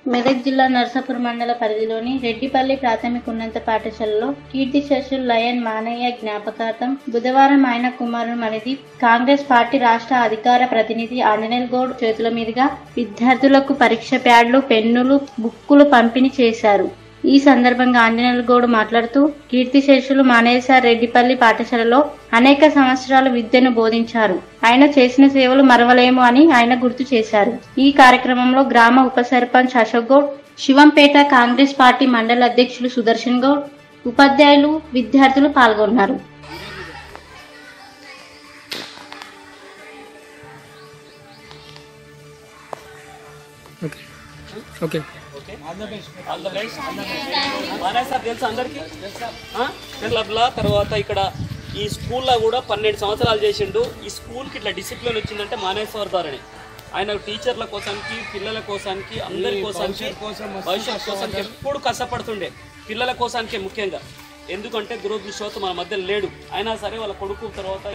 మెదక్ జిల్లా నరసాపురం మండల పరిధిలోని రెడ్డిపల్లి ప్రాథమికోన్నత పాఠశాలలో కీర్తి శశుల్ లయన్ మానయ్య జ్ఞాపకార్థం బుధవారం ఆయన కుమారుడు మనిది కాంగ్రెస్ పార్టీ రాష్ట్ర అధికార ప్రతినిధి ఆంజనేయుల్ గౌడ్ చేతుల మీదుగా విద్యార్థులకు పరీక్ష ప్యాడ్లు పెన్నులు బుక్కులు పంపిణీ చేశారు ఈ సందర్భంగా ఆంజనేయులు గౌడ్ మాట్లాడుతూ కీర్తిశేషులు మానేసార్ రెడ్డిపల్లి పాఠశాలలో అనేక సంవత్సరాలు విద్యను బోధించారు ఆయన చేసిన సేవలు మరవలేము అని ఆయన గుర్తు చేశారు ఈ కార్యక్రమంలో గ్రామ ఉప సర్పంచ్ అశోక్ గౌడ్ శివంపేట కాంగ్రెస్ పార్టీ మండల అధ్యక్షులు సుదర్శన్ గౌడ్ ఉపాధ్యాయులు విద్యార్థులు పాల్గొన్నారు okay okay all the best manage sir తెలుసా అందరికి క్లబ్లా తర్వాత ఇక్కడ ఈ స్కూల్లో కూడా పన్నెండు సంవత్సరాలు చేసిండు ఈ స్కూల్కి ఇట్లా డిసిప్లిన్ వచ్చిందంటే మానేజ్ సార్ ద్వారానే ఆయన టీచర్ల కోసానికి పిల్లల కోసానికి అందరి కోసానికి భవిష్యత్ కోసానికి ఎప్పుడు కష్టపడుతుండే పిల్లల కోసానికే ముఖ్యంగా ఎందుకంటే దురదృష్టవత్తు మన మధ్య లేడు అయినా సరే వాళ్ళ కొడుకు తర్వాత